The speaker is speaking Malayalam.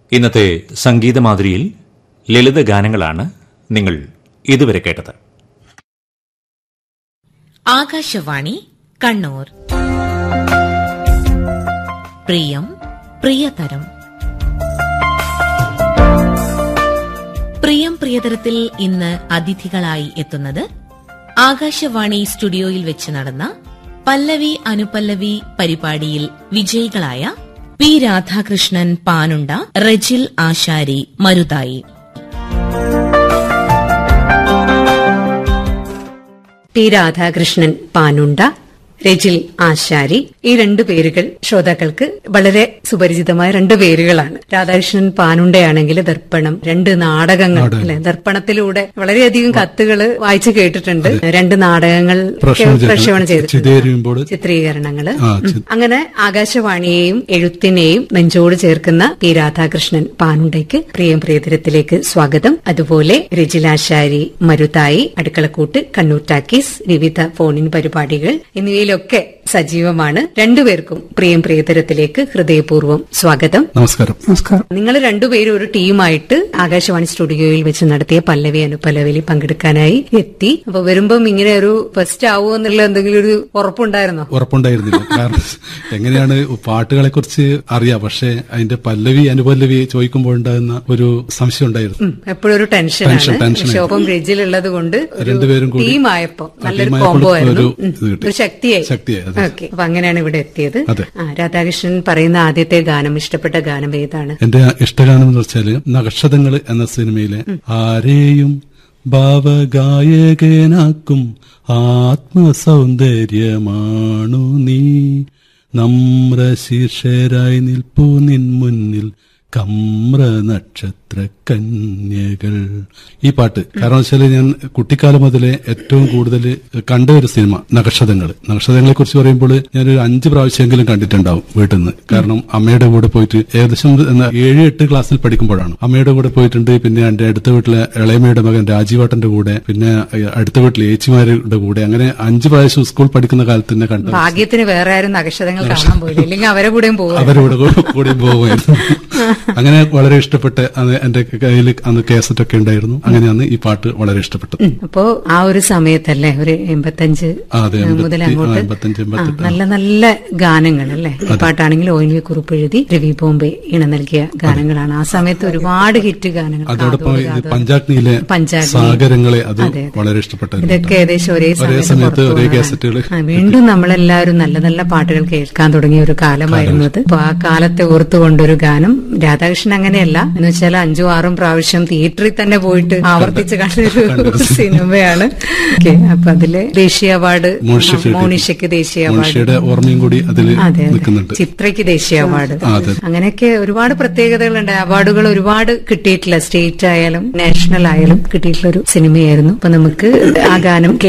ഇന്നത്തെ സംഗീതമാതിരിയിൽ ലളിത ഗാനങ്ങളാണ് നിങ്ങൾ ഇതുവരെ കേട്ടത് ആകാശവാണി കണ്ണൂർ പ്രിയം പ്രിയതരം പ്രിയം പ്രിയതരത്തിൽ ഇന്ന് അതിഥികളായി എത്തുന്നത് ആകാശവാണി സ്റ്റുഡിയോയിൽ വെച്ച് നടന്ന പല്ലവി അനുപല്ലവി പരിപാടിയിൽ വിജയികളായ പി രാധാകൃഷ്ണൻ പാനുണ്ട റെജിൽ ആശാരി മരുതായി പി രാധാകൃഷ്ണൻ പാനുണ്ട രജിൽ ആശാരി ഈ രണ്ടു പേരുകൾ ശ്രോതാക്കൾക്ക് വളരെ സുപരിചിതമായ രണ്ട് പേരുകളാണ് രാധാകൃഷ്ണൻ പാനുണ്ടയാണെങ്കിൽ ദർപ്പണം രണ്ട് നാടകങ്ങൾ അല്ലെ ദർപ്പണത്തിലൂടെ വളരെയധികം കത്തുകൾ വായിച്ചു കേട്ടിട്ടുണ്ട് രണ്ട് നാടകങ്ങൾ പ്രക്ഷേപണം ചെയ്തിട്ടുണ്ട്. പ്രക്ഷേപണം ചെയ്തിട്ടുണ്ട് ചിതേരിയുമ്പോൾ ചിത്രീകരണങ്ങള് ആ, ചി- അങ്ങനെ ആകാശവാണിയെയും എഴുത്തിനെയും നെഞ്ചോട് ചേർക്കുന്ന പി രാധാകൃഷ്ണൻ പാനുണ്ടയ്ക്ക് പ്രിയം പ്രിയതരത്തിലേക്ക് സ്വാഗതം അതുപോലെ രജിലാശാരി മരുതായി അടുക്കളക്കൂട്ട് കണ്ണൂർ ടാക്കീസ് വിവിധ ഫോണിൻ പരിപാടികൾ എന്നിവയിലൊക്കെ സജീവമാണ് രണ്ടുപേർക്കും പ്രിയം പ്രിയതരത്തിലേക്ക് ഹൃദയപൂർവ്വം സ്വാഗതം നമസ്കാരം നമസ്കാരം നിങ്ങൾ രണ്ടുപേരും ഒരു ടീമായിട്ട് ആകാശവാണി സ്റ്റുഡിയോയിൽ വെച്ച് നടത്തിയ പല്ലവി അനുപല്ലവിയിൽ പങ്കെടുക്കാനായി എത്തി അപ്പൊ വരുമ്പം ഇങ്ങനെ ഒരു ഫസ്റ്റ് ആവുമോ എന്നുള്ള എന്തെങ്കിലും ഒരു ഉറപ്പുണ്ടായിരുന്നോ ഉറപ്പുണ്ടായിരുന്നില്ല കാരണം എങ്ങനെയാണ് പാട്ടുകളെ കുറിച്ച് അറിയാം പക്ഷെ അതിന്റെ പല്ലവി അനുപല്ലവി ചോദിക്കുമ്പോൾ ഉണ്ടാകുന്ന ഒരു സംശയം ഉണ്ടായിരുന്നു ഉം, എപ്പോഴും ഒരു ടെൻഷൻ, ടെൻഷനാണ് ടെൻഷൻ പക്ഷെ ഒപ്പം രജിലുള്ളത് കൊണ്ട് ഒരു രണ്ടുപേരും കൂടി ടീമായപ്പോ ആ, നല്ലൊരു ടീമായപ്പോൾ കോംബോ ആയിരുന്നു ഒരു ഉം, ഇത് കിട്ടി. ഒരു ശക്തിയായി ശക്തിയായി, അതെ. ഓക്കെ അപ്പൊ അങ്ങനെയാണ് ഇവിടെ എത്തിയത് അതെ. ആ, രാധാകൃഷ്ണൻ പറയുന്ന ആദ്യത്തെ ഗാനം ഇഷ്ടപ്പെട്ട ഗാനം ഏതാണ് എന്റെ ഇഷ്ടഗാനം എന്ന് വെച്ചാല് നക്ഷതങ്ങൾ എന്ന സിനിമയിലെ ആരെയും ഭാവഗായകനാക്കും ആത്മസൗന്ദര്യമാണു നീ നമ്ര ശീർഷരായി നിൽപ്പു നിൻ മുന്നിൽ കമ്ര നക്ഷത്ര കന്യകൾ ഈ പാട്ട് കാരണം വെച്ചാല് ഞാൻ കുട്ടിക്കാലം മുതലേ ഏറ്റവും കൂടുതൽ കണ്ട ഒരു സിനിമ നക്ഷതങ്ങൾ നക്ഷതങ്ങളെ കുറിച്ച് പറയുമ്പോൾ ഞാനൊരു അഞ്ച് പ്രാവശ്യമെങ്കിലും കണ്ടിട്ടുണ്ടാവും വീട്ടിൽ നിന്ന് കാരണം അമ്മയുടെ കൂടെ പോയിട്ട് ഏകദേശം എന്നാ ഏഴ് എട്ട് ക്ലാസ്സിൽ പഠിക്കുമ്പോഴാണ് അമ്മയുടെ കൂടെ പോയിട്ടുണ്ട് പിന്നെ എന്റെ അടുത്ത വീട്ടിലെ ഇളയമ്മയുടെ മകൻ രാജീവാട്ടന്റെ കൂടെ പിന്നെ ഏഹ്, അടുത്ത വീട്ടിലെ ഏച്ചിമാരുടെ കൂടെ അങ്ങനെ അഞ്ച് പ്രാവശ്യം സ്കൂൾ പഠിക്കുന്ന കാലത്ത് തന്നെ കണ്ട ഭാഗ്യത്തിന് വേറെ ആരും നക്ഷത്രങ്ങൾ കാണാൻ പോയില്ല ഇല്ലെങ്കിൽ അവരെ കൂടെയും പോകും അവരുടെ കൂടെ കൂടി പോകുമായിരുന്നു അങ്ങനെ വളരെ ഇഷ്ടപ്പെട്ട അന്ന് എന്റെ കയ്യിൽ അന്ന് കേസറ്റ് ഒക്കെ ഉണ്ടായിരുന്നു അങ്ങനെയാണ് ഈ പാട്ട് വളരെ ഇഷ്ടപ്പെട്ടത് അപ്പോ ആ ഒരു സമയത്തല്ലേ ഒരു എൺപത്തഞ്ച് ആ, അതെ, മുതൽ എൺപത്തി- അങ്ങോട്ട് ആ, എൺപത്തഞ്ച്, ആ, എൺപത്തെട്ട്. നല്ല നല്ല ഗാനങ്ങൾ അല്ലേ ഈ പാട്ടാണെങ്കിൽ ഒ എൻ വി കുറിപ്പ് എഴുതി രവി ബോംബെ ഇണ നൽകിയ ഗാനങ്ങളാണ് ആ സമയത്ത് ഒരുപാട് ഹിറ്റ് ഗാനങ്ങൾ അതോടൊപ്പം കാതോട് ഇത് കാതോട്. പഞ്ചാഗ്നിയിലെ പഞ്ചാഗ്നി. സാഗരങ്ങളെ അത് അതെ, അതെ. വളരെ ഇഷ്ടപ്പെട്ട ഇതൊക്കെ ഏകദേശം ഒരേ ഒരേ സമയത്ത് സമയത്ത് പുറത്തു ഒരേ വന്നതാണ്. കാസറ്റുകൾ ആ, വീണ്ടും നമ്മളെല്ലാവരും നല്ല നല്ല പാട്ടുകൾ കേൾക്കാൻ തുടങ്ങിയ ഒരു കാലമായിരുന്നു അത് അപ്പൊ ആ കാലത്തെ ഓർത്തുകൊണ്ടൊരു ഗാനം രാധാകൃഷ്ണൻ അങ്ങനെയല്ല എന്ന് വെച്ചാൽ അഞ്ചും ആറും പ്രാവശ്യം തിയേറ്ററിൽ തന്നെ പോയിട്ട് ആവർത്തിച്ച് കണ്ടൊരു സിനിമയാണ് ഓക്കെ അപ്പൊ അതില് ദേശീയ അവാർഡ് മോണിഷയ്ക്ക് മോണിഷയ്ക്ക് ദേശീയ അവാർഡ് മോണിഷയുടെ ഓർമ്മയും കൂടി അതിൽ അതെ അതെ നിൽക്കുന്നുണ്ട് ചിത്രയ്ക്ക് ദേശീയ അവാർഡ് ആ, അതെ. അങ്ങനെയൊക്കെ ഒരുപാട് പ്രത്യേകതകളുണ്ട് അവാർഡുകൾ ഒരുപാട് കിട്ടിയിട്ടില്ല സ്റ്റേറ്റ് ആയാലും നാഷണൽ ആയാലും കിട്ടിയിട്ടുള്ള ഒരു സിനിമയായിരുന്നു അപ്പൊ നമുക്ക് ആ ഗാനം